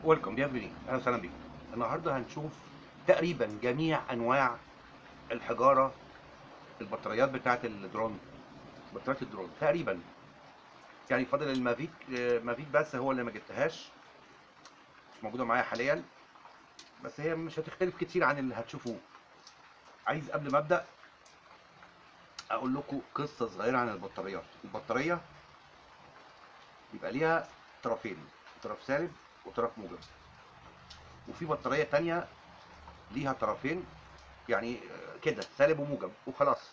ويلكم بيافري اهلا وسهلا بيكم النهارده هنشوف تقريبا جميع انواع الحجاره البطاريات بتاعه الدرون بطاريات الدرون تقريبا يعني فاضل المافيك آه، مافيك بس هو اللي ما جبتهاش مش موجوده معايا حاليا بس هي مش هتختلف كتير عن اللي هتشوفوه عايز قبل ما ابدا اقول لكم قصه صغيره عن البطاريات البطاريه يبقى ليها طرفين طرف سالب وطرف موجب وفي بطاريه تانية ليها طرفين يعني آه، كده سالب وموجب وخلاص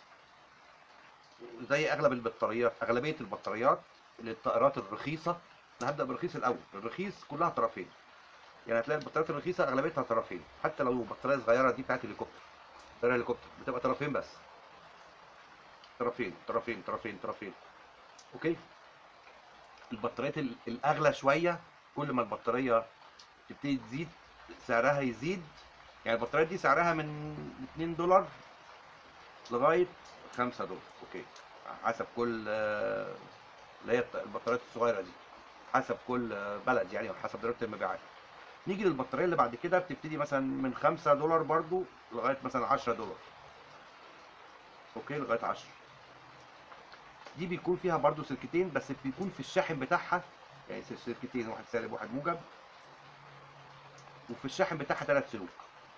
زي اغلب البطاريات اغلبيه البطاريات للطائرات الرخيصه انا هبدا بالرخيص الاول الرخيص كلها طرفين يعني هتلاقي البطاريات الرخيصه اغلبيتها طرفين حتى لو بطاريه صغيره دي بتاعت هليكوبتر طياره هليكوبتر بتبقى طرفين بس طرفين طرفين طرفين طرفين اوكي البطاريات ال- الاغلى شويه كل ما البطاريه تبتدي تزيد سعرها يزيد يعني البطاريات دي سعرها من 2 دولار لغايه 5 دولار اوكي حسب كل آه، اللي هي البطاريات الصغيره دي حسب كل آه، بلد يعني وحسب درجه المبيعات نيجي للبطاريه اللي بعد كده بتبتدي مثلا من 5 دولار برضو لغايه مثلا 10 دولار اوكي لغايه 10 دي بيكون فيها برضو سلكتين بس بيكون في الشاحن بتاعها يعني سلكتين واحد سالب واحد موجب وفي الشاحن بتاعها ثلاث سلوك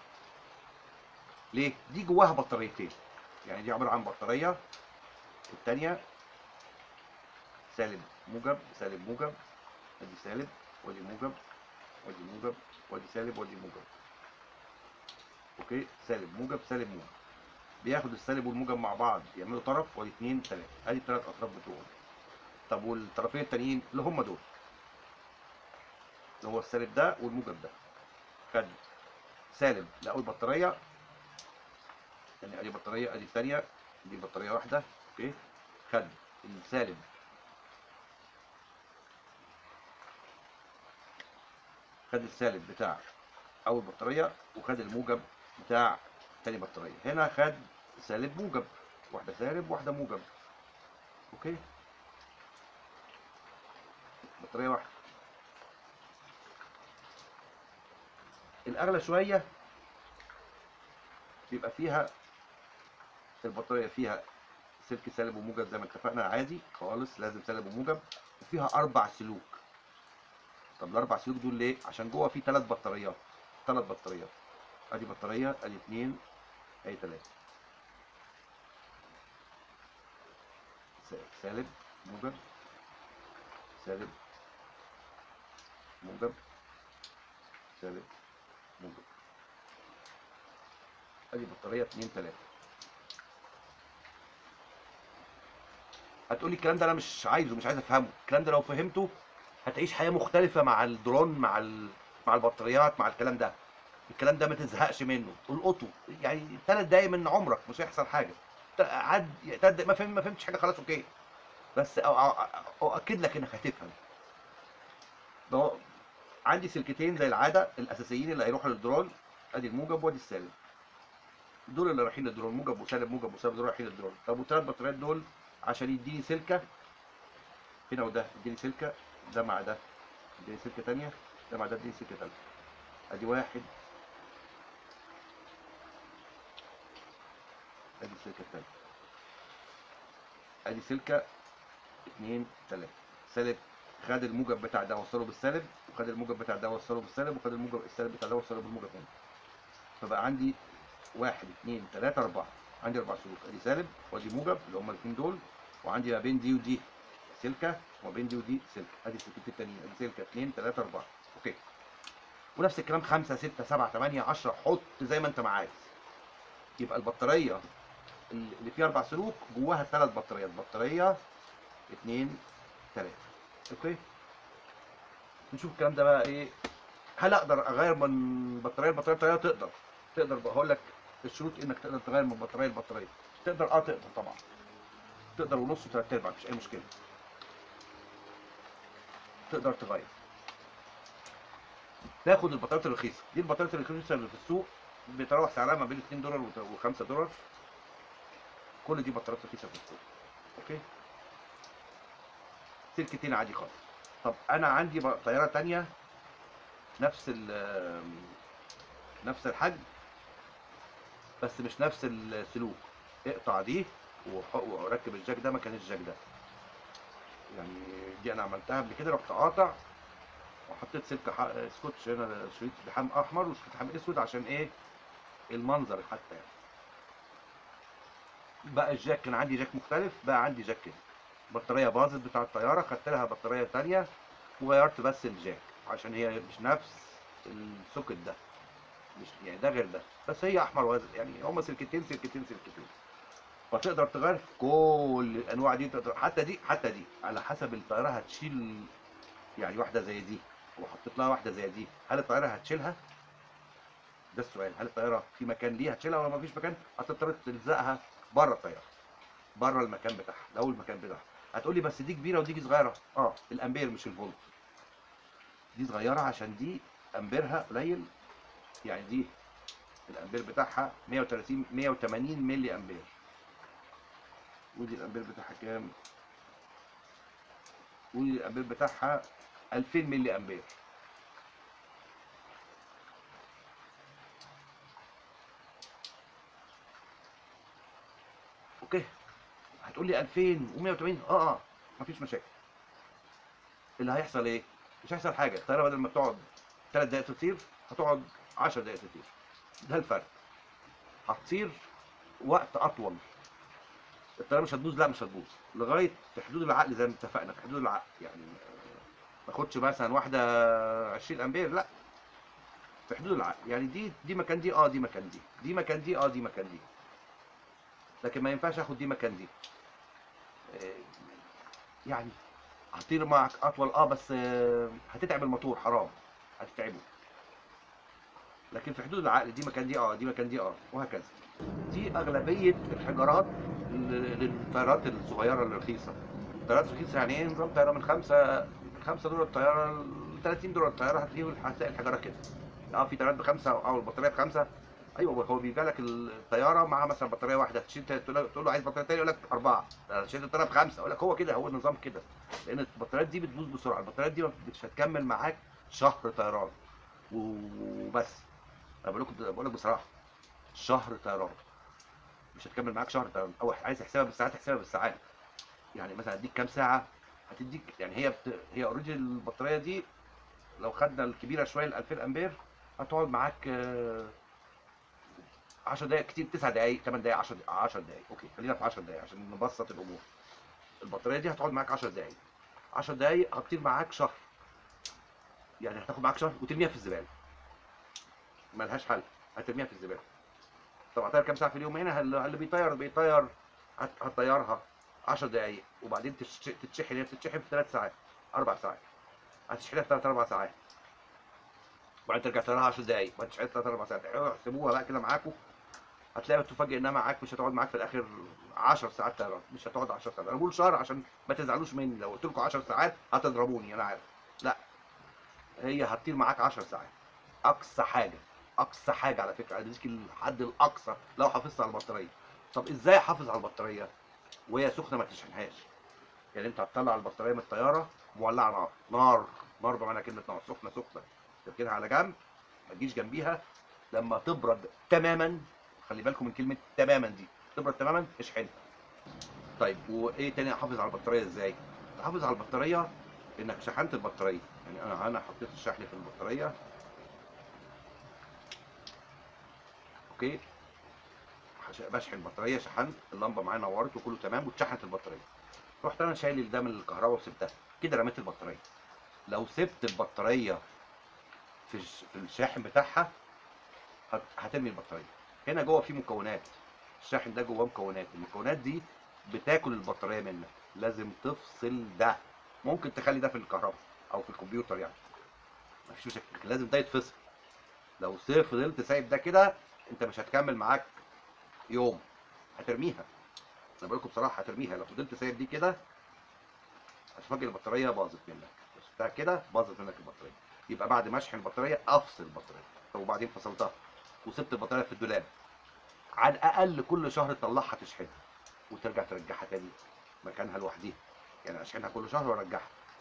ليه؟ دي جواها بطاريتين يعني دي عبارة عن بطارية التانية سالب موجب سالب موجب ادي سالب وادي موجب وادي موجب وادي سالب وادي موجب اوكي سالب موجب سالب موجب بياخد السالب والموجب مع بعض يعملوا طرف وادي اتنين تلاته ادي التلات اطراف بتوعهم طب والطرفين التانيين اللي هم دول اللي هو السالب ده والموجب ده خد سالب لاول بطاريه يعني ادي بطاريه ادي الثانيه دي بطاريه واحده اوكي خد السالب خد السالب بتاع اول بطاريه وخد الموجب بتاع تاني بطاريه هنا خد سالب موجب واحده سالب واحده موجب اوكي بطاريه واحده الاغلى شويه بيبقى فيها البطاريه فيها سلك سالب وموجب زي ما اتفقنا عادي خالص لازم سالب وموجب وفيها اربع سلوك طب الاربع سلوك دول ليه عشان جوه في ثلاث بطاريات ثلاث بطاريات ادي بطاريه ادي اتنين ادي تلاته س- سالب موجب سالب موجب سالب موجب ادي بطاريه 2 3 هتقولي الكلام ده انا مش عايزه مش عايز افهمه الكلام ده لو فهمته هتعيش حياه مختلفه مع الدرون مع ال... مع البطاريات مع الكلام ده الكلام ده ما تزهقش منه القطه يعني ثلاث دقايق من عمرك مش هيحصل حاجه ت- عد ثلاث دقايق ما فهم ما فهمتش حاجه خلاص اوكي بس أو- أو- أو- اؤكد لك انك هتفهم ده هو- عندي سلكتين زي العاده الاساسيين اللي هيروحوا للدرون ادي الموجب وادي السالب دول اللي رايحين للدرون موجب وسالب موجب وسالب دول رايحين للدرون طب والثلاث بطاريات دول عشان يديني سلكه هنا وده يديني سلكه ده مع ده يديني سلكه تانية ده مع ده يديني سلكه تالتة ادي واحد ادي السلكه التانية ادي سلكه اتنين تلاته سالب خد الموجب بتاع ده وصله بالسالب وخد الموجب بتاع ده وصله بالسالب وخد الموجب السالب بتاع ده وصله بالموجب هنا فبقى عندي واحد اثنين ثلاثة أربعة عندي أربع سلوك أدي سالب وأدي موجب اللي هما الاثنين دول وعندي ما بين دي ودي سلكة وما بين دي ودي سلكة أدي السلكتين التانيين أدي سلكة اثنين ثلاثة أربعة أوكي ونفس الكلام خمسة ستة سبعة ثمانية عشرة حط زي ما أنت ما عايز يبقى البطارية اللي فيها أربع سلوك جواها ثلاث بطاريات بطارية اثنين ثلاثة أوكي نشوف الكلام ده بقى إيه هل أقدر أغير من بطارية لبطارية بطارية تقدر تقدر بقى هقول لك الشروط انك تقدر تغير من بطاريه لبطاريه تقدر اه تقدر طبعا تقدر ونص وثلاث ارباع مفيش اي مشكله تقدر تغير ناخد البطاريات الرخيصه دي البطاريات الرخيصه اللي في السوق بيتراوح سعرها ما بين 2 دولار و5 دولار كل دي بطاريات رخيصه في السوق اوكي سلكتين عادي خالص طب انا عندي بقى طياره تانية نفس ال نفس الحجم بس مش نفس السلوك اقطع دي وح- وركب الجاك ده مكان الجاك ده يعني دي انا عملتها قبل كده رحت قاطع وحطيت سلك ح- سكوتش هنا شريط لحام احمر وشريط لحام اسود عشان ايه المنظر حتى يعني بقى الجاك كان عندي جاك مختلف بقى عندي جاك كده بطاريه باظت بتاع الطياره خدت لها بطاريه تانية وغيرت بس الجاك عشان هي مش نفس السوكت ده مش يعني ده غير ده بس هي احمر وازرق يعني هما سلكتين سلكتين سلكتين فتقدر تغير في كل الانواع دي تقدر حتى دي حتى دي على حسب الطياره هتشيل يعني واحده زي دي وحطيت لها واحده زي دي هل الطياره هتشيلها ده السؤال هل الطياره في مكان ليها هتشيلها ولا ما فيش مكان هتضطر تلزقها بره الطياره بره المكان بتاعها لو المكان بتاعها هتقول لي بس دي كبيره ودي صغيره اه الامبير مش الفولت دي صغيره عشان دي امبيرها قليل يعني دي الامبير بتاعها 130 180 ملي امبير ودي الامبير بتاعها كام ودي الامبير بتاعها 2000 ملي امبير اوكي هتقول لي 2180 اه اه مفيش مشاكل اللي هيحصل ايه مش هيحصل حاجه الطياره بدل ما بتقعد 3 دقائق تطير هتقعد 10 دقائق تطير ده الفرق هتطير وقت اطول الطياره مش هتبوظ لا مش هتبوظ لغايه في حدود العقل زي ما اتفقنا في حدود العقل يعني ما اخدش مثلا واحده 20 امبير لا في حدود العقل يعني دي دي مكان دي اه دي مكان دي دي مكان دي اه دي مكان دي لكن ما ينفعش اخد دي مكان دي آه، يعني هطير معك اطول اه بس آه، هتتعب الموتور حرام هتتعبه لكن في حدود العقل دي مكان دي اه دي مكان دي اه وهكذا دي اغلبيه الحجارات لل- للطيارات الصغيره الرخيصه الطيارات الرخيصه يعني ايه نظام طياره من خمسة خمسة دولار الطياره ل 30 دولار الطياره هتلاقيه هتلاقي الحجاره كده اه في طيارات بخمسه او البطاريه بخمسه ايوه هو بيبقى لك الطياره مع مثلا بطاريه واحده تشيل تقول له- تقول له عايز بطاريه تانيه يقول لك اربعه انا شلت الطياره بخمسه اقول لك هو كده هو النظام كده لان البطاريات دي بتبوظ بسرعه البطاريات دي مش هتكمل معاك شهر طيران وبس انا بقول لكم بقول لك بصراحه شهر طيران مش هتكمل معاك شهر طيران او عايز تحسبها بالساعات احسبها بالساعات يعني مثلا هديك كام ساعه هتديك يعني هي بت... هي اوريدي البطاريه دي لو خدنا الكبيره شويه ال 2000 امبير هتقعد معاك آه، 10 دقائق كتير 9 دقائق 8 دقائق 10 دقائق 10 دقائق اوكي خلينا في 10 دقائق عشان نبسط الامور البطاريه دي هتقعد معاك 10 دقائق 10 دقائق هتطير معاك شهر يعني هتاخد معاك شهر وترميها في الزباله ملهاش حل هترميها في الزباله طب هتطير كام ساعه في اليوم هنا هل- اللي بيطير بيطير هت- هتطيرها 10 دقائق وبعدين تش- تتشحن هي بتتشحن في 3 ساعات 4 ساعات هتشحنها في 3 4 ساعات وبعدين ترجع تطيرها 10 دقائق وبعدين تشحنها في 3 4 ساعات احسبوها بقى كده معاكم هتلاقي تفاجئ انها معاك مش هتقعد معاك في الاخر 10 ساعات طيران مش هتقعد 10 ساعات انا بقول شهر عشان ما تزعلوش مني لو قلت لكم 10 ساعات هتضربوني انا عارف لا هي هتطير معاك 10 ساعات اقصى حاجه اقصى حاجه على فكره اديك الحد الاقصى لو حافظت على البطاريه طب ازاي احافظ على البطاريه وهي سخنه ما تشحنهاش يعني انت هتطلع البطاريه من الطياره مولعه نار نار نار بمعنى كلمه نار سخنه سخنه تركنها على جنب ما تجيش جنبيها لما تبرد تماما خلي بالكم من كلمه تماما دي تبرد تماما اشحنها طيب وايه تاني احافظ على البطاريه ازاي احافظ على البطاريه انك شحنت البطاريه يعني انا انا حطيت الشحن في البطاريه اوكي هش- بشحن البطاريه شحنت اللمبه معايا نورت وكله تمام واتشحنت البطاريه رحت انا شايل ده من الكهرباء وسبتها كده رميت البطاريه لو سبت البطاريه في الش- في الشاحن بتاعها هت- هترمي البطاريه هنا جوه في مكونات الشاحن ده جواه مكونات المكونات دي بتاكل البطاريه منك لازم تفصل ده ممكن تخلي ده في الكهرباء او في الكمبيوتر يعني مفيش مشاكل لكن لازم ده يتفصل لو سير فضلت سايب ده كده انت مش هتكمل معاك يوم هترميها انا بقول لكم بصراحه هترميها لو فضلت سايب دي كده هتفاجئ البطاريه باظت منك بس بتاع كده باظت منك البطاريه يبقى بعد ما اشحن البطاريه افصل البطاريه طب وبعدين فصلتها وسبت البطاريه في الدولاب على الاقل كل شهر تطلعها تشحنها وترجع ترجعها تاني مكانها لوحديها يعني اشحنها كل شهر وارجعها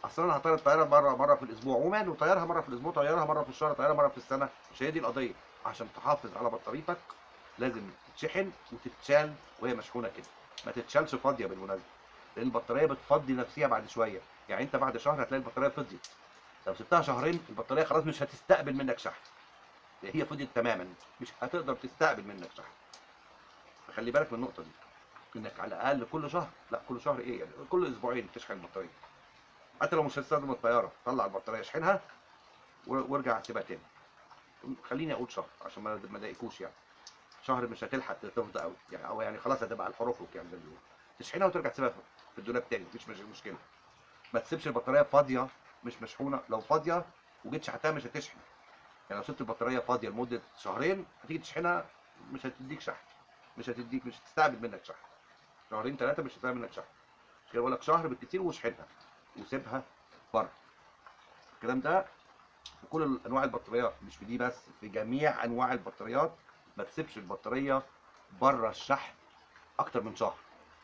اصل انا هطير الطياره مره مره في الاسبوع وماله طيرها مره في الاسبوع طيرها مره في الشهر طيرها مره في السنه مش هي دي القضيه عشان تحافظ على بطاريتك لازم تتشحن وتتشال وهي مشحونه كده ما تتشالش فاضيه بالمناسبه لان البطاريه بتفضي نفسها بعد شويه يعني انت بعد شهر هتلاقي البطاريه فضيت لو سبتها شهرين البطاريه خلاص مش هتستقبل منك شحن هي فضيت تماما مش هتقدر تستقبل منك شحن فخلي بالك من النقطه دي انك على الاقل كل شهر لا كل شهر ايه يعني كل اسبوعين تشحن البطاريه حتى لو مش هتستخدم الطياره طلع البطاريه اشحنها و- وارجع سيبها تاني خليني اقول شهر عشان ما ما اضايقكوش يعني شهر مش هتلحق تفضى قوي يعني او يعني خلاص هتبقى على الحروفك يعني زي ما بيقولوا تشحنها وترجع تسيبها في الدولاب تاني مفيش مش- مشكله ما تسيبش البطاريه فاضيه مش مشحونه لو فاضيه وجيت شحنتها مش هتشحن يعني لو سبت البطاريه فاضيه لمده شهرين هتيجي تشحنها مش هتديك شحن مش هتديك مش هتستقبل منك شحن شهرين ثلاثه مش هتستقبل منك شحن مش كده بقول لك شهر بالكتير واشحنها وسيبها بره الكلام ده في كل انواع البطاريات مش في دي بس في جميع انواع البطاريات ما تسيبش البطاريه بره الشحن اكتر من شهر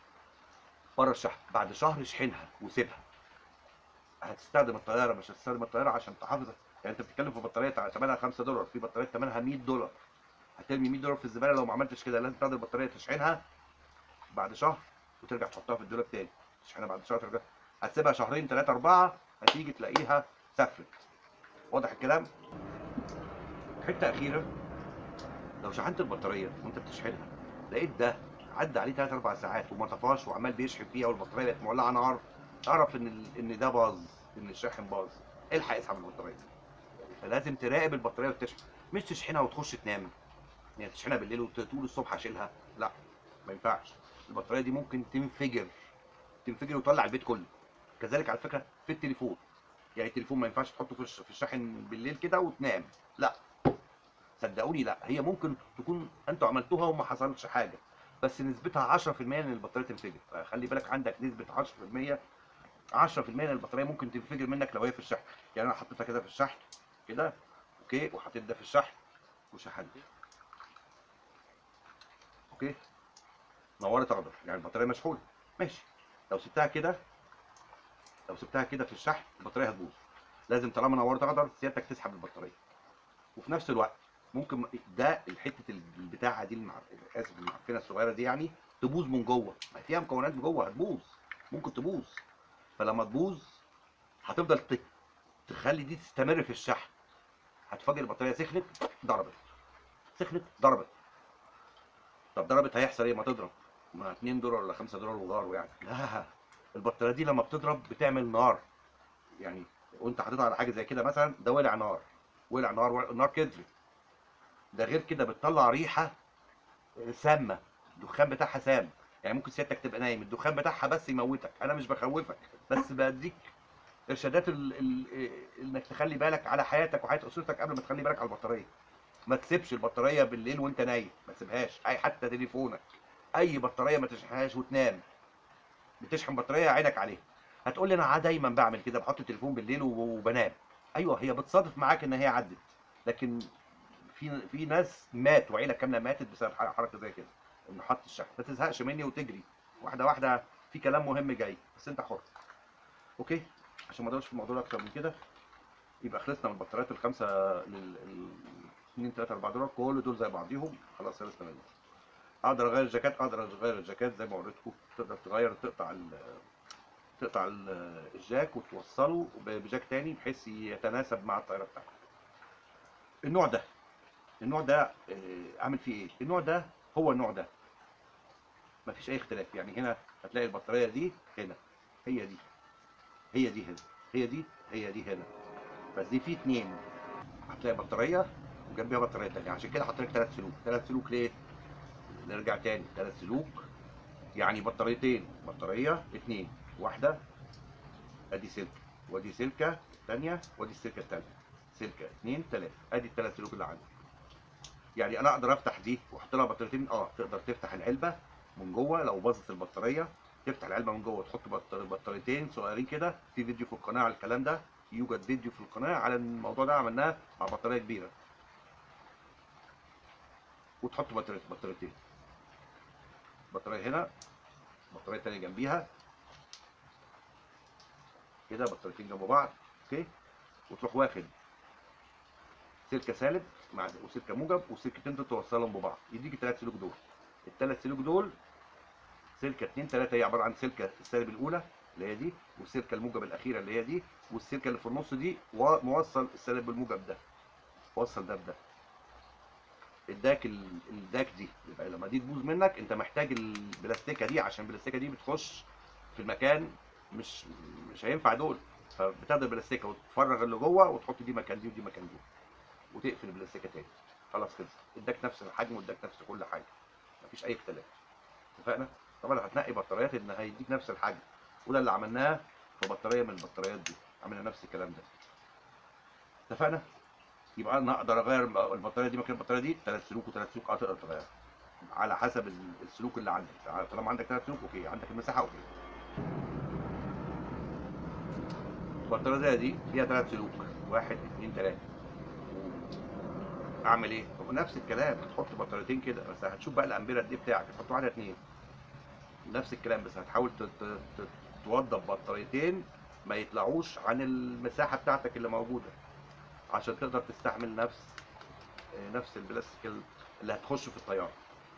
بره الشحن بعد شهر اشحنها وسيبها هتستخدم الطياره مش هتستخدم الطياره عشان تحافظ يعني انت بتتكلم في بطاريه تع- ثمنها 5 دولار في بطاريه ثمنها 100 دولار هترمي 100 دولار في الزباله لو ما عملتش كده لازم تاخد البطاريه تشحنها بعد شهر وترجع تحطها في الدولاب تاني تشحنها بعد شهر ترجع هتسيبها شهرين ثلاثه اربعه هتيجي تلاقيها سفلت واضح الكلام حته اخيره لو شحنت البطاريه وانت بتشحنها لقيت ده عدى عليه 3 4 ساعات وما طفاش وعمال بيشحن فيها والبطاريه بقت مولعه نار اعرف ان ال- ان ده باظ ان الشاحن باظ الحق اسحب البطاريه فلازم تراقب البطاريه وتشحن مش تشحنها وتخش تنام يعني تشحنها بالليل وتقول الصبح اشيلها لا ما ينفعش البطاريه دي ممكن تنفجر تنفجر وتولع البيت كله كذلك على فكره في التليفون يعني التليفون ما ينفعش تحطه في الش- في الشاحن بالليل كده وتنام لا صدقوني لا هي ممكن تكون انتوا عملتوها وما حصلتش حاجه بس نسبتها 10% ان البطاريه تنفجر خلي بالك عندك نسبه 10% 10% من البطاريه ممكن تنفجر منك لو هي في الشحن يعني انا حطيتها كده في الشحن كده اوكي وحطيت ده في الشحن وشحنت اوكي نورت اخضر يعني البطاريه مشحونه ماشي لو سبتها كده لو سبتها كده في الشحن البطاريه هتبوظ لازم طالما نورت اخضر سيادتك تسحب البطاريه وفي نفس الوقت ممكن ده الحته البتاعه دي المع... اسف المعفنه الصغيره دي يعني تبوظ من جوه ما فيها مكونات من جوه هتبوظ ممكن تبوظ فلما تبوظ هتفضل ت- تخلي دي تستمر في الشحن هتفاجئ البطاريه سخنت ضربت سخنت ضربت طب ضربت هيحصل ايه ما تضرب ما 2 دولار ولا 5 دولار وغار يعني لا البطاريه دي لما بتضرب بتعمل نار يعني وانت حاططها على حاجه زي كده مثلا ده ولع نار ولع نار ولع- النار كترت ده غير كده بتطلع ريحه سامه الدخان بتاعها سام يعني ممكن سيادتك تبقى نايم الدخان بتاعها بس يموتك انا مش بخوفك بس بديك ارشادات ال... ال... انك تخلي بالك على حياتك وحياه اسرتك قبل ما تخلي بالك على البطاريه ما تسيبش البطاريه بالليل وانت نايم ما تسيبهاش اي حتى تليفونك اي بطاريه ما تشحنهاش وتنام بتشحن بطاريه عينك عليها هتقول لي انا دايما بعمل كده بحط التليفون بالليل وب- وبنام ايوه هي بتصادف معاك ان هي عدت لكن في في ناس مات وعيله كامله ماتت بسبب ح- حركه زي كده انه حط الشحن ما تزهقش مني وتجري واحده واحده في كلام مهم جاي بس انت حر اوكي عشان ما ادورش في الموضوع ده اكتر من كده يبقى خلصنا من البطاريات الخمسه لل 2 3 4 دولار كل دول زي بعضيهم خلاص خلصنا منهم اقدر اغير الجاكيت اقدر اغير الجاكيت زي ما وريتكم تقدر تغير تقطع ال تقطع ال- الجاك وتوصله ب- بجاك تاني بحيث يتناسب مع الطياره بتاعتك النوع ده النوع ده آه، عامل فيه ايه النوع ده هو النوع ده مفيش اي اختلاف يعني هنا هتلاقي البطاريه دي هنا هي دي هي دي هنا هي دي هي دي هنا بس دي في اتنين هتلاقي بطاريه وجنبيها بطاريه تانيه عشان كده حاطط لك ثلاث سلوك ثلاث سلوك ليه؟ نرجع تاني ثلاث سلوك يعني بطاريتين بطاريه اتنين واحده ادي سلك وادي سلكه ثانيه وادي السلكه الثالثه سلكه اتنين ثلاثه ادي الثلاث سلوك اللي عندي يعني انا اقدر افتح دي واحط لها بطاريتين اه تقدر تفتح العلبه من جوه لو باظت البطاريه تفتح العلبه من جوه وتحط بطار- بطاريتين صغيرين كده في فيديو في القناه على الكلام ده يوجد فيديو في القناه على الموضوع ده عملناه مع بطاريه كبيره وتحط بطاريه بطاريتين بطاريه هنا بطاريه تانية جنبيها كده بطاريتين جنب بعض اوكي وتروح واخد سلكه سالب مع وسلكه موجب وسلكتين دول توصلهم ببعض يديك الثلاث سلوك دول الثلاث سلوك دول سلكه 2 3 هي عباره عن سلكه السالب الاولى اللي هي دي والسلكه الموجب الاخيره اللي هي دي والسلكه اللي في النص دي وموصل السالب بالموجب ده وصل ده بده اداك ال- الداك دي يبقى لما دي تبوظ منك انت محتاج البلاستيكه دي عشان البلاستيكه دي بتخش في المكان مش مش هينفع دول فبتاخد البلاستيكه وتفرغ اللي جوه وتحط دي مكان دي ودي مكان دي وتقفل البلاستيكه تاني خلاص كده اداك نفس الحجم واداك نفس كل حاجه مفيش اي اختلاف اتفقنا طبعا هتنقي بطاريات ان هيديك نفس الحجم وده اللي عملناه في بطاريه من البطاريات دي عملنا نفس الكلام ده اتفقنا يبقى انا اقدر اغير البطاريه دي مكان البطاريه دي ثلاث سلوك وثلاث سلوك اه تقدر تغيرها على حسب ال- السلوك اللي عندك طالما عندك ثلاث سلوك اوكي عندك المساحه اوكي البطاريه دي فيها ثلاث سلوك واحد اثنين ثلاثه اعمل ايه؟ طب نفس الكلام هتحط بطاريتين كده بس هتشوف بقى الامبيره قد ايه بتاعك هتحط واحده اثنين نفس الكلام بس هتحاول ت- ت- ت- توضب بطاريتين ما يطلعوش عن المساحه بتاعتك اللي موجوده عشان تقدر تستحمل نفس آه، نفس البلاستيك ال- اللي هتخش في الطياره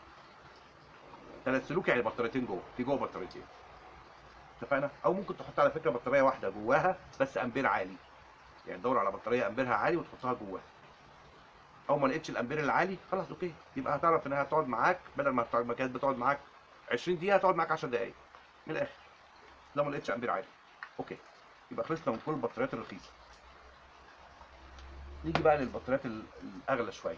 ثلاث سلوك يعني بطاريتين جوه في جوه بطاريتين اتفقنا او ممكن تحط على فكره بطاريه واحده جواها بس امبير عالي يعني دور على بطاريه امبيرها عالي وتحطها جواها او ما لقيتش الامبير العالي خلاص اوكي يبقى هتعرف انها هتقعد معاك بدل ما تقعد- ما كانت بتقعد معاك 20 دقيقه هتقعد معاك 10 دقائق من الاخر لو ما لقيتش امبير عالي اوكي يبقى خلصنا من كل البطاريات الرخيصه نيجي بقى للبطاريات ال- الاغلى شويه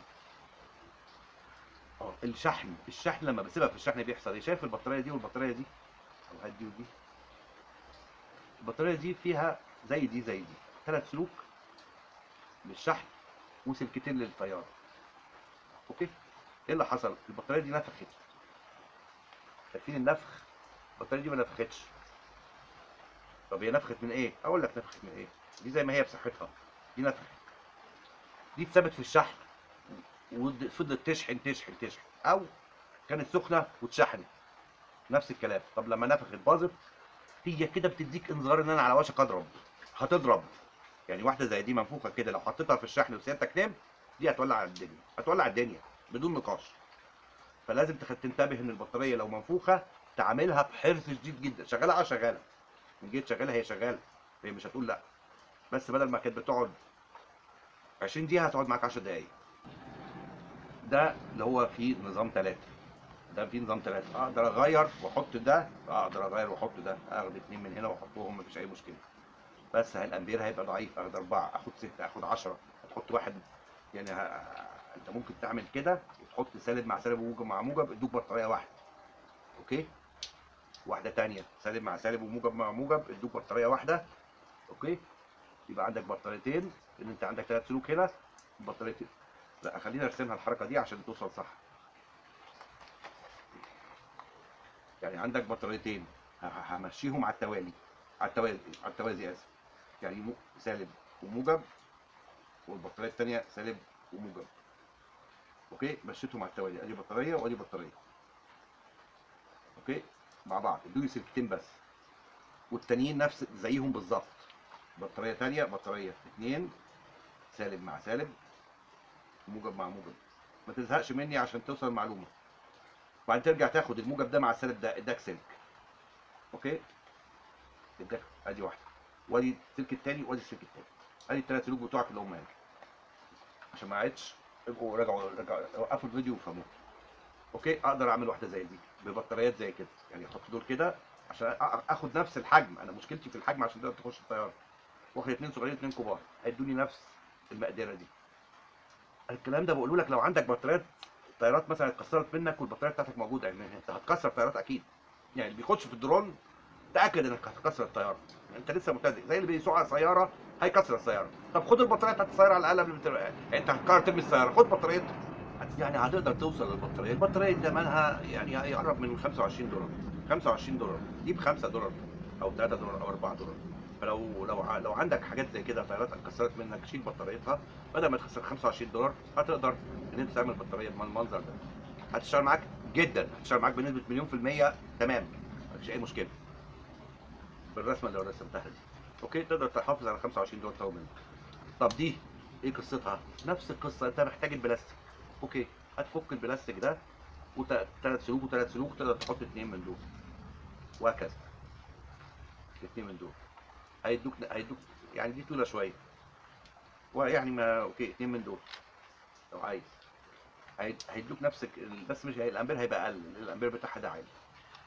اه الشحن الشحن لما بسيبها في الشحن بيحصل ايه شايف البطاريه دي والبطاريه دي او هات دي ودي البطاريه دي فيها زي دي زي دي ثلاث سلوك للشحن وسلكتين للطياره اوكي ايه اللي حصل البطاريه دي نفخت شايفين النفخ البطاريه دي ما نفختش طب هي نفخت من ايه اقول لك نفخت من ايه دي زي ما هي بصحتها دي نفخت دي اتثبت في الشحن وفضلت تشحن تشحن تشحن او كانت سخنه واتشحنت نفس الكلام طب لما نفخت باظت هي كده بتديك انذار ان انا على وشك اضرب هتضرب يعني واحده زي دي منفوخه كده لو حطيتها في الشحن وسيادتك نمت دي هتولع الدنيا هتولع الدنيا بدون نقاش فلازم تخ- تنتبه ان البطاريه لو منفوخه تعاملها بحرص شديد جدا شغاله اه شغاله من جيت شغاله هي شغاله هي مش هتقول لا بس بدل ما كانت بتقعد 20 دقيقه هتقعد معاك 10 دقايق ده اللي هو فيه نظام ثلاثة ده فيه نظام ثلاثة اقدر اغير واحط ده اقدر اغير واحط ده اخد اتنين من هنا واحطهم مفيش اي مشكله بس الامبير هيبقى ضعيف اخد اربعه اخد سته اخد 10 هتحط واحد يعني ه... انت ممكن تعمل كده وتحط سالب مع سالب وموجب مع موجب ادوك بطاريه واحده اوكي واحده تانية سالب مع سالب وموجب مع موجب ادوك بطاريه واحده اوكي يبقى عندك بطاريتين لان انت عندك ثلاث سلوك هنا بطاريتين لا خلينا نرسمها الحركه دي عشان توصل صح يعني عندك بطاريتين ه- ه- همشيهم على التوالي على التوازي على التوازي اسف يعني مو- سالب وموجب والبطاريه الثانيه سالب وموجب اوكي مشيتهم على التوالي ادي بطاريه وادي بطاريه اوكي مع بعض ادوني سلكتين بس والتانيين نفس زيهم بالظبط بطاريه ثانيه بطاريه اتنين سالب مع سالب موجب مع موجب ما تزهقش مني عشان توصل المعلومه وبعدين ترجع تاخد الموجب ده مع السالب ده اداك سلك اوكي اداك ادي واحده وادي السلك التاني وادي السلك التاني ادي الثلاث سلوك بتوعك اللي هم هنا عشان ما عادش ابقوا راجعوا راجعوا وقفوا الفيديو وفهموه اوكي اقدر اعمل واحده زي دي ببطاريات زي كده يعني احط دول كده عشان أ- اخد نفس الحجم انا مشكلتي في الحجم عشان تقدر تخش الطياره واخد اتنين صغيرين اتنين كبار هيدوني نفس المقدره دي الكلام ده بقوله لك لو عندك بطاريات طيارات مثلا اتكسرت منك والبطاريه بتاعتك موجوده يعني انت هتكسر طيارات اكيد يعني اللي بيخش في الدرون تاكد انك هتكسر الطياره انت لسه مبتدئ زي اللي بيسوق على سياره هيكسر السياره طب خد البطاريه بتاعت السياره على الاقل قبل ما تر- يعني انت هتقرر ترمي السياره خد بطاريتها هت- يعني هتقدر توصل للبطاريه البطاريه دي ثمنها يعني يقرب من 25 دولار 25 دولار دي ب 5 دولار او 3 دولار او 4 دولار فلو لو ع- لو عندك حاجات زي كده طيارات اتكسرت منك شيل بطاريتها بدل ما تخسر 25 دولار هتقدر ان انت تعمل بطاريه بالمنظر ده هتشتغل معاك جدا هتشتغل معاك بنسبه مليون في الميه تمام مفيش اي مشكله بالرسمه اللي رسمتها دي اوكي تقدر تحافظ على 25 دول تو منه طب دي ايه قصتها نفس القصه انت محتاج البلاستيك اوكي هتفك البلاستيك ده وثلاث سلوك وثلاث سلوك تقدر تحط اثنين من دول وهكذا اثنين من دول هيدوك هيدوك يعني دي طويله شويه ويعني ما اوكي اثنين من دول لو عايز هي- هيدوك نفس ال- بس مش هي- الامبير هيبقى اقل لأن الامبير بتاعها ده عالي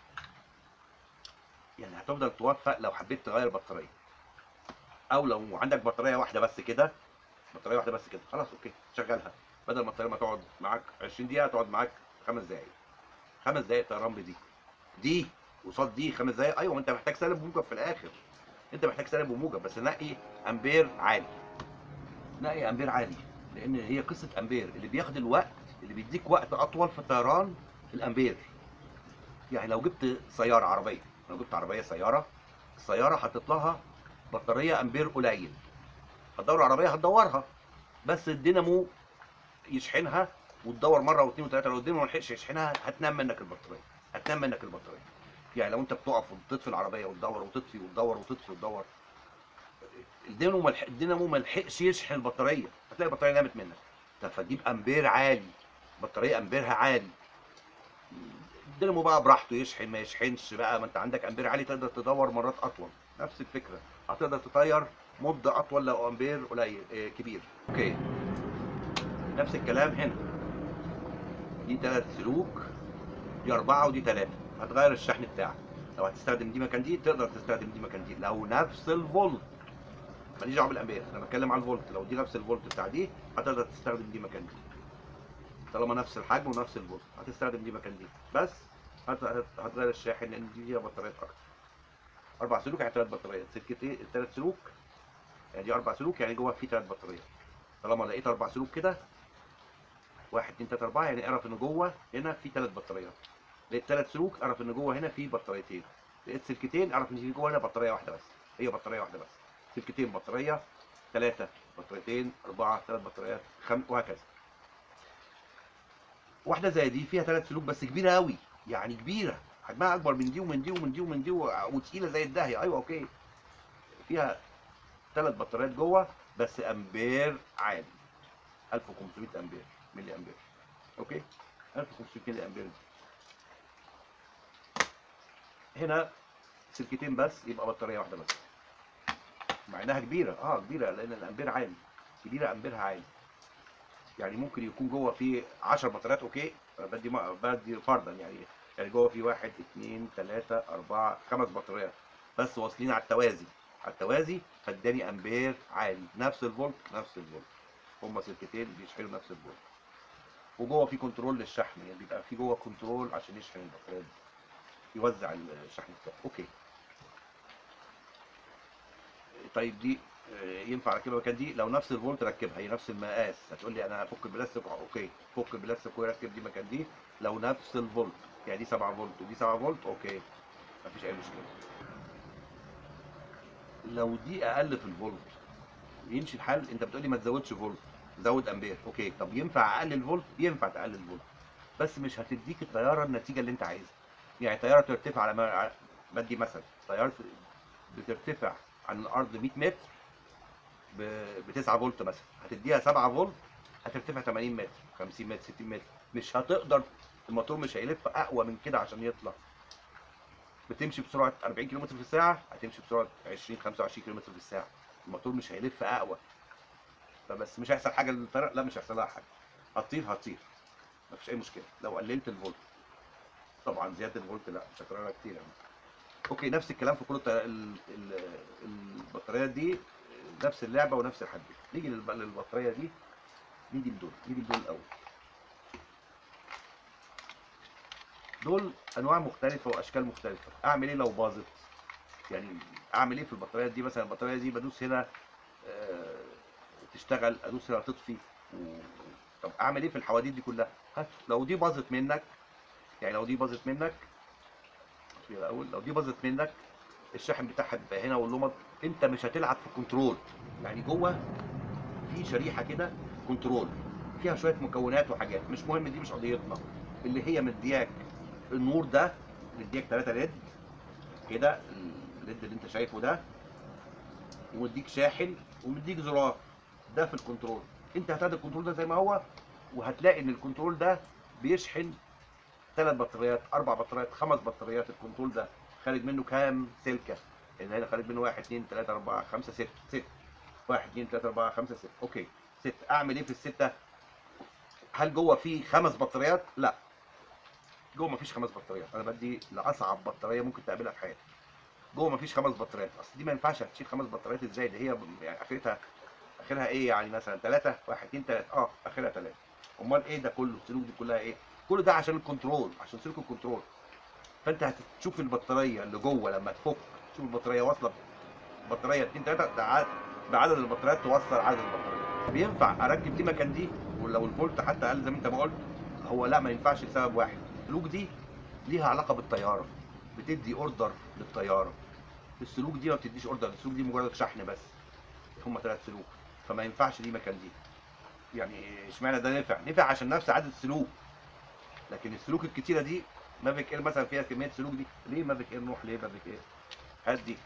يعني هتفضل توفق لو حبيت تغير بطاريه او لو عندك بطاريه واحده بس كده بطاريه واحده بس كده خلاص اوكي شغلها بدل ما الطياره ما تقعد معاك 20 دقيقه تقعد معاك خمس دقائق خمس دقائق طيران بدي دي قصاد دي خمس دقائق ايوه ما انت محتاج سالب وموجب في الاخر انت محتاج سالب وموجب بس نقي امبير عالي نقي امبير عالي لان هي قصه امبير اللي بياخد الوقت اللي بيديك وقت اطول في الطيران الامبير يعني لو جبت سياره عربيه لو جبت عربيه سياره السياره حطيت لها بطاريه امبير قليل هتدور العربيه هتدورها بس الدينامو يشحنها وتدور مره واثنين وثلاثه لو الدينامو ما لحقش يشحنها هتنام منك البطاريه هتنام منك البطاريه يعني لو انت بتقف وتطفي العربيه وتدور وتطفي وتدور وتطفي وتدور الدينامو ما لحق- الدينامو ما لحقش يشحن البطاريه هتلاقي البطاريه نامت منك طب فتجيب امبير عالي بطاريه امبيرها عالي الدينامو بقى براحته يشحن ما يشحنش بقى ما انت عندك امبير عالي تقدر تدور مرات اطول نفس الفكره هتقدر تطير مده اطول لو امبير قليل اه كبير اوكي نفس الكلام هنا دي ثلاث سلوك دي أربعة ودي ثلاثة هتغير الشحن بتاعك لو هتستخدم دي مكان دي تقدر تستخدم دي مكان دي لو نفس الفولت ماليش دعوه بالامبير انا بتكلم على الفولت لو دي نفس الفولت بتاع دي هتقدر تستخدم دي مكان دي طالما نفس الحجم ونفس الفولت هتستخدم دي مكان دي بس هت- هت- هتغير الشاحن لان دي فيها بطاريات اكتر اربع سلوك يعني ثلاث بطاريات سلكتين ثلاث سلوك يعني دي اربع سلوك يعني جوه في ثلاث بطاريات طالما لقيت اربع سلوك كده واحد اتنين تلاته اربعه يعني اعرف ان جوه هنا في ثلاث بطاريات لقيت ثلاث سلوك اعرف ان جوه هنا في بطاريتين لقيت سلكتين اعرف ان في جوه هنا بطاريه واحده بس هي بطاريه واحده بس سلكتين بطاريه ثلاثه بطاريتين اربعه ثلاث بطاريات خم وهكذا واحده زي دي فيها ثلاث سلوك بس كبيره قوي يعني كبيره حجمها اكبر من دي ومن دي ومن دي ومن دي و- وتقيله زي الداهيه ايوه اوكي فيها ثلاث بطاريات جوه بس امبير عالي 1500 امبير ملي امبير اوكي 1500 ملي امبير هنا سلكتين بس يبقى بطاريه واحده بس مع انها كبيره اه كبيره لان الامبير عالي كبيره امبيرها عالي يعني ممكن يكون جوه في 10 بطاريات اوكي أنا بدي ما بدي فرضا يعني يعني جوه في واحد اثنين ثلاثة أربعة خمس بطاريات بس واصلين على التوازي على التوازي فاداني امبير عالي نفس الفولت نفس الفولت هما سلكتين بيشحنوا نفس الفولت وجوه في كنترول للشحن يعني بيبقى في جوه كنترول عشان يشحن البطاريات دي يوزع الشحن بتاعه اوكي طيب دي آه، ينفع اركبها مكان دي لو نفس الفولت ركبها هي نفس المقاس هتقول لي انا هفك البلاستيك اوكي فك البلاستيك وركب دي مكان دي لو نفس الفولت يعني دي 7 فولت ودي 7 فولت اوكي مفيش اي مشكله لو دي اقل في الفولت يمشي الحال انت بتقول لي ما تزودش فولت زود امبير اوكي طب ينفع اقلل فولت ينفع تقلل فولت بس مش هتديك الطياره النتيجه اللي انت عايزها يعني طياره ترتفع على ما بدي مثلا طياره بترتفع عن الارض 100 متر ب 9 فولت مثلا هتديها 7 فولت هترتفع 80 متر 50 متر 60 متر مش هتقدر الموتور مش هيلف اقوى من كده عشان يطلع بتمشي بسرعه 40 كيلو في الساعه هتمشي بسرعه 20 25 كيلو في الساعه الموتور مش هيلف اقوى فبس مش هيحصل حاجه للفرق لا مش هيحصل لها حاجه هتطير هتطير مفيش اي مشكله لو قللت الفولت طبعا زياده الفولت لا مش هتكررها كتير يعني اوكي نفس الكلام في كل الط- ال- ال- البطاريات دي نفس اللعبه ونفس الحديث نيجي للب- للبطاريه دي نيجي لدول نيجي لدول الاول دول انواع مختلفه واشكال مختلفه اعمل ايه لو باظت يعني اعمل ايه في البطاريات دي مثلا البطاريه دي بدوس هنا آه، تشتغل ادوس هنا تطفي و... طب اعمل ايه في الحواديت دي كلها هات لو دي باظت منك يعني لو دي باظت منك أطفي الاول لو دي باظت منك الشاحن بتاعها بيبقى هنا واللمض انت مش هتلعب في الكنترول يعني جوه في شريحه كده كنترول فيها شويه مكونات وحاجات مش مهم دي مش قضيتنا اللي هي مدياك النور ده مدياك 3 ليد كده الليد اللي انت شايفه ده ومديك شاحن ومديك زرار ده في الكنترول انت هتاخد الكنترول ده زي ما هو وهتلاقي ان الكنترول ده بيشحن ثلاث بطاريات اربع بطاريات خمس بطاريات الكنترول ده خارج منه كام سلكه ان هنا خارج منه واحد اثنين ثلاثة أربعة خمسة ستة ست واحد اثنين ثلاثة أربعة خمسة ستة اوكي ست اعمل ايه في الستة هل جوه في خمس بطاريات لا جوه مفيش خمس بطاريات انا بدي لاصعب بطاريه ممكن تقابلها في حياتك جوه مفيش خمس بطاريات اصل دي ما ينفعش هتشيل خمس بطاريات ازاي ده هي يعني اخرتها اخرها ايه يعني مثلا ثلاثة واحد اثنين ثلاثة اه اخرها ثلاثة امال ايه ده كله السلوك دي كلها ايه كل ده عشان الكنترول عشان سلوك الكنترول فانت هتشوف البطاريه اللي جوه لما تفك تشوف البطاريه واصله بطاريه 2 3 ده عدد بعدد البطاريات توصل عدد البطاريات بينفع اركب دي مكان دي ولو الفولت حتى اقل زي ما انت ما قلت هو لا ما ينفعش لسبب واحد السلوك دي ليها علاقه بالطياره بتدي اوردر للطياره السلوك دي ما بتديش اوردر السلوك دي مجرد شحن بس هم ثلاث سلوك فما ينفعش دي مكان دي يعني اشمعنى ده نفع نفع عشان نفس عدد السلوك لكن السلوك الكتيره دي مافيك اير مثلا فيها كميه سلوك دي ليه مافيك اير نروح ليه مافيك اير هات دي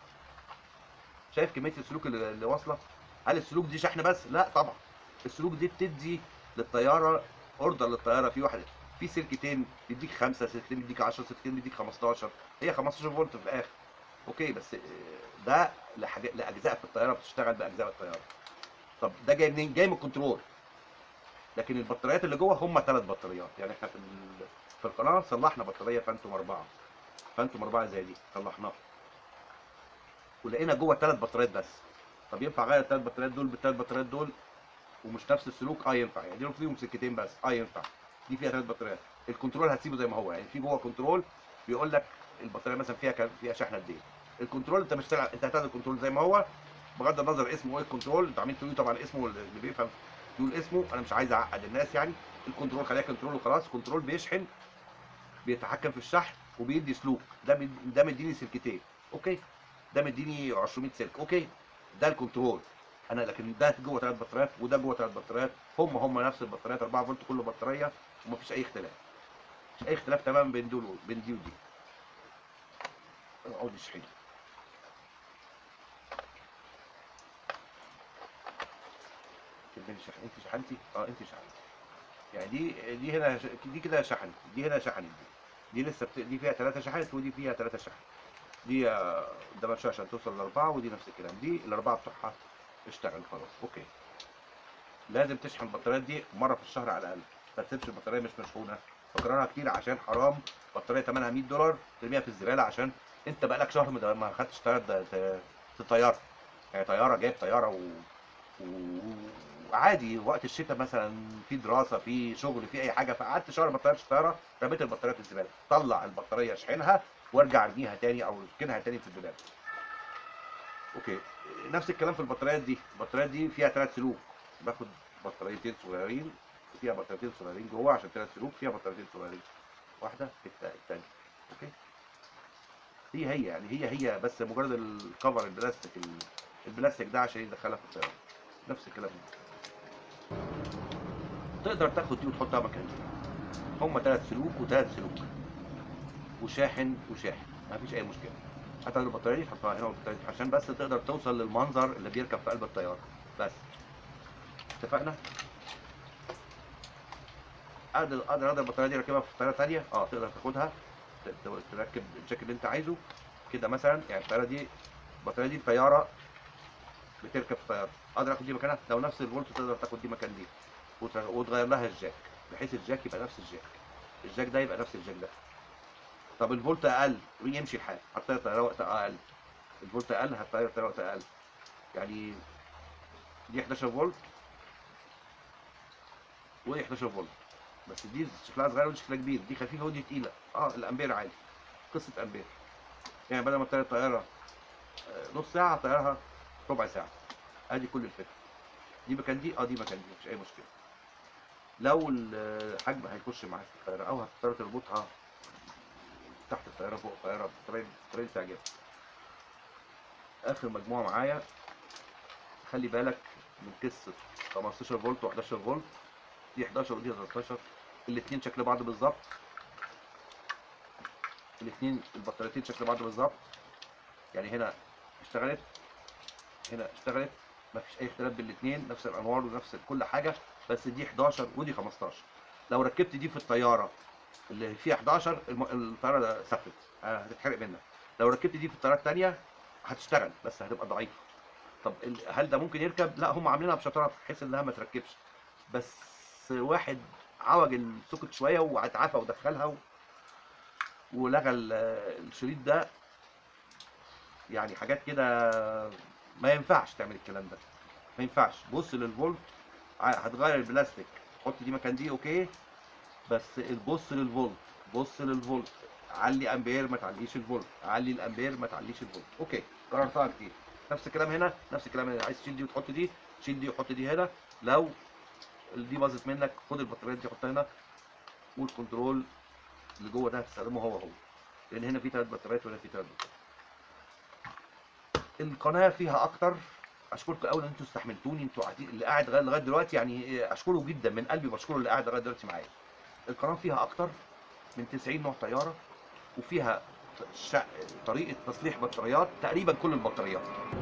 شايف كميه السلوك اللي, اللي واصله هل السلوك دي شحن بس لا طبعا السلوك دي بتدي للطياره اوردر للطياره في واحد في سلكتين يديك خمسه سلكتين يديك 10 سلكتين يديك 15 هي 15 فولت في الاخر اوكي بس ده لحاجات لاجزاء في الطياره بتشتغل باجزاء الطياره طب ده جاي منين جاي من الكنترول لكن البطاريات اللي جوه هم ثلاث بطاريات يعني احنا في ال- في القناه صلحنا بطاريه فانتوم اربعه فانتوم اربعه زي دي صلحناها ولقينا جوه ثلاث بطاريات بس طب ينفع اغير الثلاث بطاريات دول بالثلاث بطاريات دول ومش نفس السلوك اه ينفع يعني دول فيهم سلكتين بس اه ينفع دي فيها ثلاث بطاريات الكنترول هتسيبه زي ما هو يعني في جوه كنترول بيقول لك البطاريه مثلا فيها كام فيها شحنه قد ايه الكنترول انت مش هتلعب انت هتاخد الكنترول زي ما هو بغض النظر اسمه ايه الكنترول انت عمال تقول طبعا اسمه اللي بيفهم يقول اسمه انا مش عايز اعقد الناس يعني الكنترول خليها كنترول وخلاص كنترول بيشحن بيتحكم في الشحن وبيدي سلوك ده بيد- ده مديني سلكتين اوكي ده مديني 200 سلك اوكي ده الكنترول انا لكن ده جوه ثلاث بطاريات وده جوه ثلاث بطاريات هم هم نفس البطاريات 4 فولت كل بطاريه ومفيش اي اختلاف مفيش اي اختلاف تماما بين دول بين دي ودي اقعد اشحن كملي شحن انت شحنتي اه انت شحنتي يعني دي دي هنا ش- دي كده شحنت دي هنا شحنت دي دي لسه بت... دي فيها ثلاثة شحنت ودي فيها ثلاثة شحن دي آه، قدامها شوية عشان توصل لأربعة ودي نفس الكلام دي الأربعة بتوعها اشتغل خلاص أوكي لازم تشحن البطاريات دي مرة في الشهر على الأقل ما تسيبش البطارية مش مشحونة بكررها كتير عشان حرام بطارية ثمنها 100 دولار ترميها في الزبالة عشان أنت بقالك شهر ما ما خدتش طيارة ت- ت- طيارة يعني طيارة جايب طيارة و... و- وعادي وقت الشتاء مثلا في دراسه في شغل في اي حاجه فقعدت شهر ما طيرتش طياره رميت البطاريه في الزباله طلع البطاريه اشحنها وارجع ارميها تاني او اركنها تاني في الزباله اوكي نفس الكلام في البطاريات دي البطاريات دي فيها ثلاث سلوك باخد بطاريتين صغيرين فيها بطاريتين صغيرين جوه عشان ثلاث سلوك فيها بطاريتين صغيرين واحده في التا- التانيه اوكي هي هي يعني هي هي بس مجرد الكفر البلاستيك ال- البلاستيك ده عشان يدخلها في الطياره نفس الكلام ده تقدر تاخد دي وتحطها مكان دي هم ثلاث سلوك وثلاث سلوك وشاحن وشاحن ما فيش اي مشكله هتاخد البطاريه دي تحطها هنا والبطاريه دي عشان بس تقدر توصل للمنظر اللي بيركب في قلب الطياره بس اتفقنا اقدر اقدر اقدر البطاريه دي اركبها في طياره ثانيه اه تقدر تاخدها ت- ت- تركب الجاك اللي انت عايزه كده مثلا يعني الطياره دي البطاريه دي طياره بتركب في طياره اقدر اخد دي مكانها لو نفس الفولت تقدر تاخد دي مكان دي وت- وتغير لها الجاك بحيث الجاك يبقى نفس الجاك الجاك ده يبقى نفس الجاك ده طب الفولت اقل يمشي الحال هتطير الطياره وقت اقل الفولت اقل هتطير الطياره وقت اقل يعني دي 11 فولت ودي 11 فولت بس دي شكلها صغير ودي شكلها كبير دي خفيفه ودي تقيله اه الامبير عادي قصه امبير يعني بدل ما تطير الطياره آه، نص ساعه هطيرها ربع ساعه ادي كل الفكره دي مكان دي اه دي مكان دي مفيش اي مشكله لو الحجم هيخش معاك في الطياره او هتضطر تربطها تحت الطياره فوق الطياره بطريقه بطريقه تعجبك اخر مجموعه معايا خلي بالك من قصه 15 فولت و11 فولت دي 11 ودي 13 الاثنين شكل بعض بالظبط الاثنين البطاريتين شكل بعض بالظبط يعني هنا اشتغلت هنا اشتغلت مفيش اي اختلاف بين الاثنين نفس الانوار ونفس كل حاجه بس دي 11 ودي 15 لو ركبت دي في الطياره اللي فيها 11 الم- الطياره ده سفلت آه، هتتحرق منك لو ركبت دي في الطياره الثانيه هتشتغل بس هتبقى ضعيفه طب ال- هل ده ممكن يركب لا هم عاملينها بشطاره بحيث انها ما تركبش بس واحد عوج السوكت شويه واتعافى ودخلها و... ولغى ال- الشريط ده يعني حاجات كده ما ينفعش تعمل الكلام ده ما ينفعش بص للفولت ع- هتغير البلاستيك حط دي مكان دي اوكي بس بص للفولت بص للفولت علي امبير ما تعليش الفولت علي الامبير ما تعليش الفولت اوكي قررتها كتير نفس الكلام هنا نفس الكلام هنا عايز تشيل دي وتحط دي شيل دي وحط دي هنا لو دي باظت منك خد البطاريات دي حطها هنا والكنترول اللي جوه ده هتستخدمه هو هو لان هنا في ثلاث بطاريات وهنا في ثلاث بطاريات القناه فيها اكتر اشكركم قوي ان انتوا استحملتوني انتوا قاعدين اللي قاعد لغايه لغايه دلوقتي يعني اشكره جدا من قلبي بشكره اللي قاعد لغايه دلوقتي معايا القناه فيها اكتر من 90 نوع طياره وفيها شع... طريقه تصليح بطاريات تقريبا كل البطاريات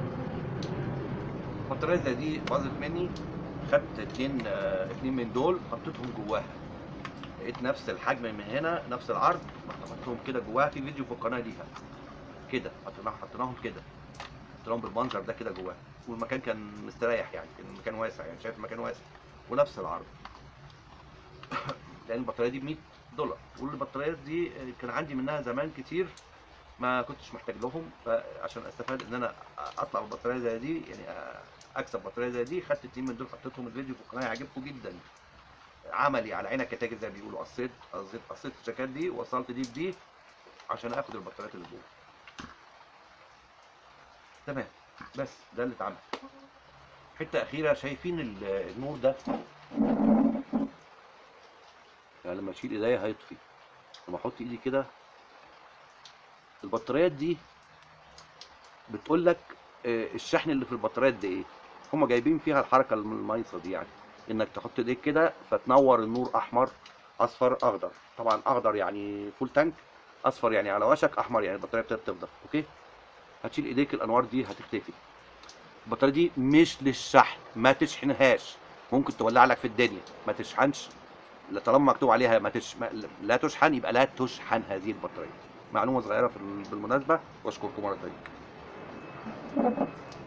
بطاريه زي دي باظت مني خدت اتنين آه، اتنين من دول حطيتهم جواها لقيت نفس الحجم من هنا نفس العرض حطيتهم كده جواها في فيديو في القناه ليها كده حطيناهم حطيناهم كده حطيناهم بالمنظر ده كده جواها والمكان كان مستريح يعني كان المكان واسع يعني شايف المكان واسع ونفس العرض لان البطاريه دي ب 100 دولار والبطاريات دي كان عندي منها زمان كتير ما كنتش محتاج لهم فعشان استفاد ان انا اطلع ببطاريه زي دي يعني اكسب بطاريه زي دي خدت اتنين من دول حطيتهم الفيديو في القناه هيعجبكم جدا عملي على عينك يا تاجر زي ما بيقولوا قصيت قصيت قصيت الشكات دي وصلت دي بدي عشان اخد البطاريات اللي جوه تمام بس ده اللي اتعمل حته اخيره شايفين ال- النور ده يعني لما اشيل ايديا هيطفي لما احط ايدي كده البطاريات دي بتقول لك آه، الشحن اللي في البطاريات دي ايه هما جايبين فيها الحركه المايصه دي يعني انك تحط ايديك كده فتنور النور احمر اصفر اخضر طبعا اخضر يعني فول تانك اصفر يعني على وشك احمر يعني البطاريه بتفضل اوكي هتشيل ايديك الانوار دي هتختفي البطاريه دي مش للشحن ما تشحنهاش ممكن تولع لك في الدنيا ما تشحنش لا طالما مكتوب عليها ما تش... ما... لا تشحن يبقى لا تشحن هذه البطاريه معلومه صغيره في ال- بالمناسبه واشكركم مره ثانيه